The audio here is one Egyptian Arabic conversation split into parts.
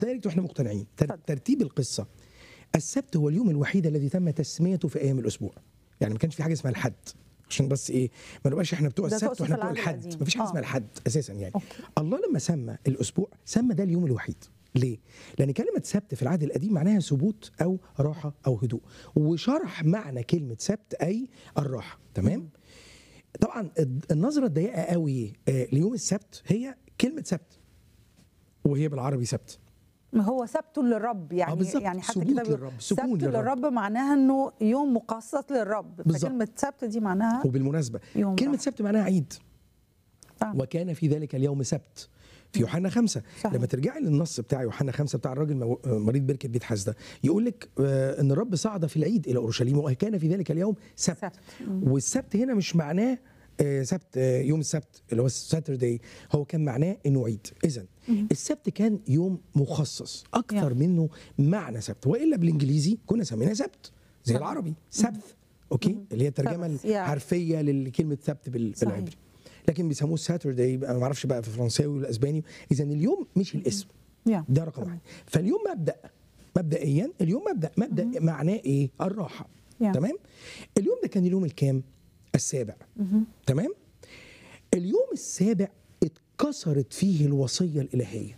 دايركت واحنا مقتنعين تر- اتفضل. ترتيب القصه السبت هو اليوم الوحيد الذي تم تسميته في ايام الاسبوع يعني ما كانش في حاجه اسمها الحد عشان بس ايه ما نبقاش احنا بتوع ده السبت تقصد واحنا في بتوع العهد الحد القديم. ما فيش حاجه آه. اسمها الحد اساسا يعني أوكي. الله لما سمى الاسبوع سمى ده اليوم الوحيد ليه؟ لأن كلمة سبت في العهد القديم معناها ثبوت أو راحة أو هدوء وشرح معنى كلمة سبت أي الراحة تمام؟ طبعا النظرة الضيقة قوي آه، ليوم السبت هي كلمة سبت وهي بالعربي سبت ما هو سبت للرب يعني آه، بالظبط. يعني حتى ثبوت كده بيقول للرب، سكون سبت للرب. للرب معناها انه يوم مخصص للرب بالظبط. فكلمه سبت دي معناها وبالمناسبة يوم كلمة راحة. سبت معناها عيد آه. وكان في ذلك اليوم سبت في يوحنا خمسة صحيح. لما ترجعي للنص بتاع يوحنا خمسة بتاع الراجل مو- مريض بركة بيت حسدة يقول لك آه، ان الرب صعد في العيد الى اورشليم وكان في ذلك اليوم سبت, سبت. والسبت هنا مش معناه آه، سبت آه، يوم السبت اللي هو ساتردي هو كان معناه انه عيد اذا السبت كان يوم مخصص اكثر Yeah. منه معنى سبت والا بالانجليزي كنا سميناه سبت زي صح. العربي سبت اوكي اللي هي الترجمه Sabbath, yeah. الحرفيه لكلمه سبت بال- صحيح. بالعبري لكن بيسموه ساتردي انا ما اعرفش بقى في فرنساوي ولا اسباني اذا اليوم مش الاسم يا. ده رقم واحد فاليوم مبدا مبدئيا اليوم مبدا مبدا معناه ايه الراحه يا. تمام اليوم ده كان اليوم الكام السابع تمام اليوم السابع اتكسرت فيه الوصيه الالهيه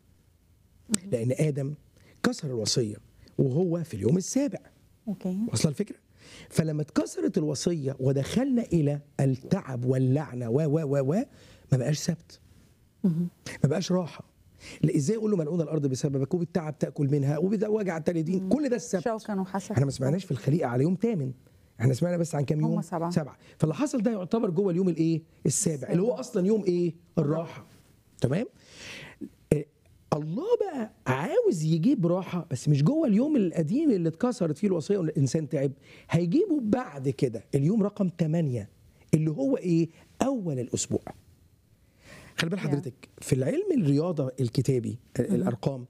لان ادم كسر الوصيه وهو في اليوم السابع اوكي واصله الفكره فلما اتكسرت الوصيه ودخلنا الى التعب واللعنه و و و و ما بقاش سبت ما بقاش راحه لا ازاي اقول له ملعون الارض بسببك وبالتعب تاكل منها وبوجع التالدين كل ده السبت شوكا وحسد احنا ما سمعناش في الخليقه على يوم ثامن احنا سمعنا بس عن كام يوم هم سبعة. سبعه فاللي حصل ده يعتبر جوه اليوم الايه السابع اللي هو اصلا يوم ايه الراحه تمام آه، الله بقى عاوز يجيب راحه بس مش جوه اليوم القديم اللي اتكسرت فيه الوصيه والانسان تعب هيجيبه بعد كده اليوم رقم 8 اللي هو ايه اول الاسبوع خلي بال Yeah. حضرتك في العلم الرياضه الكتابي ال- الارقام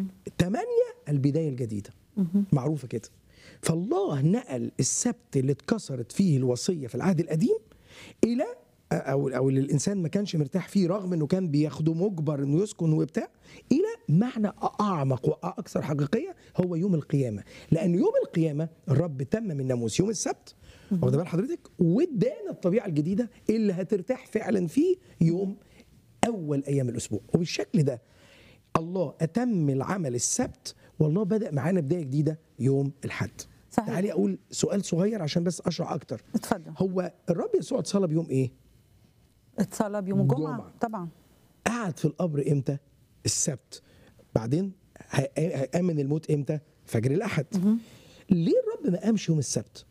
8 البدايه الجديده معروفه كده فالله نقل السبت اللي اتكسرت فيه الوصيه في العهد القديم الى او او اللي الانسان ما كانش مرتاح فيه رغم انه كان بياخده مجبر انه يسكن وبتاع الى معنى اعمق واكثر حقيقيه هو يوم القيامه لان يوم القيامه الرب تمم الناموس يوم السبت واخد بال حضرتك وادانا الطبيعه الجديده اللي هترتاح فعلا فيه يوم اول ايام الاسبوع وبالشكل ده الله اتم العمل السبت والله بدا معانا بدايه جديده يوم الاحد صحيح. تعالي اقول سؤال صغير عشان بس اشرح اكتر اتفضل هو الرب يسوع اتصلب يوم ايه اتصلى بيوم الجمعه جمعة. طبعا قعد في القبر امتى السبت بعدين هي- هيقام من الموت امتى فجر الاحد ليه الرب ما قامش يوم السبت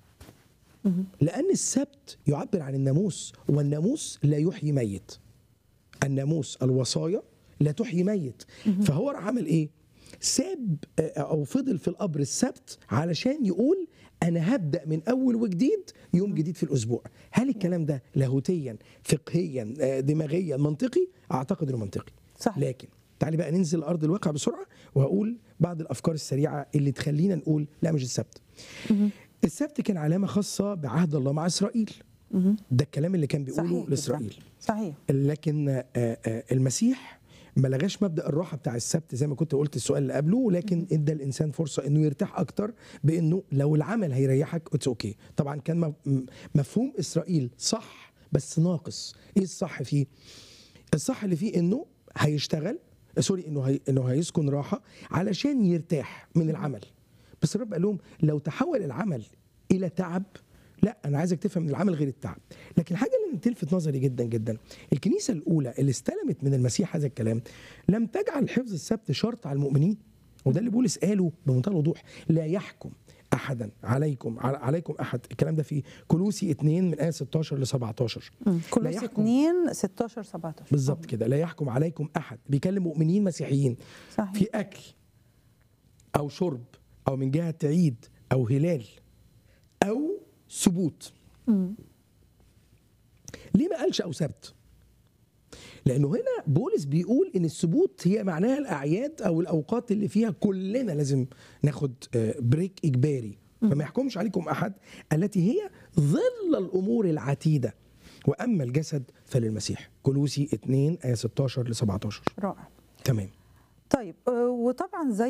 لان السبت يعبر عن الناموس والناموس لا يحيي ميت الناموس الوصايا لا تحيي ميت فهو راح عمل ايه ساب آه، او فضل في القبر السبت علشان يقول انا هبدا من اول وجديد يوم جديد في الاسبوع هل الكلام ده لاهوتيا فقهيا آه، دماغيا منطقي اعتقد انه منطقي صح. لكن تعالي بقى ننزل لارض الواقع بسرعه وهقول بعض الافكار السريعه اللي تخلينا نقول لا مش السبت السبت كان علامه خاصه بعهد الله مع اسرائيل ده الكلام اللي كان بيقوله صحيح لاسرائيل جداً. صحيح لكن آه، آه، المسيح ما لغاش مبدا الراحه بتاع السبت زي ما كنت قلت السؤال اللي قبله لكن ادى الانسان فرصه انه يرتاح اكتر بانه لو العمل هيريحك اتس اوكي طبعا كان م- م- مفهوم اسرائيل صح بس ناقص ايه الصح فيه الصح اللي فيه انه هيشتغل سوري انه هي انه هيسكن راحه علشان يرتاح من العمل بس الرب قال لهم لو تحول العمل الى تعب لا انا عايزك تفهم ان العمل غير التعب لكن الحاجه اللي تلفت نظري جدا جدا الكنيسه الاولى اللي استلمت من المسيح هذا الكلام لم تجعل حفظ السبت شرط على المؤمنين وده اللي بولس قاله بمنتهى الوضوح لا يحكم احدا عليكم على- عليكم احد الكلام ده في كلوسي 2 من ايه 16 ل 17 لا كلوس يحكم 2 16 17 بالظبط كده لا يحكم عليكم احد بيكلم مؤمنين مسيحيين صحيح. في اكل او شرب او من جهه عيد او هلال او ثبوت ليه ما قالش او سبت لانه هنا بولس بيقول ان الثبوت هي معناها الاعياد او الاوقات اللي فيها كلنا لازم ناخد آه، بريك اجباري فما يحكمش عليكم احد التي هي ظل الامور العتيده واما الجسد فللمسيح كلوسي 2 ايه 16 ل 17 رائع تمام طيب آه، وطبعا زي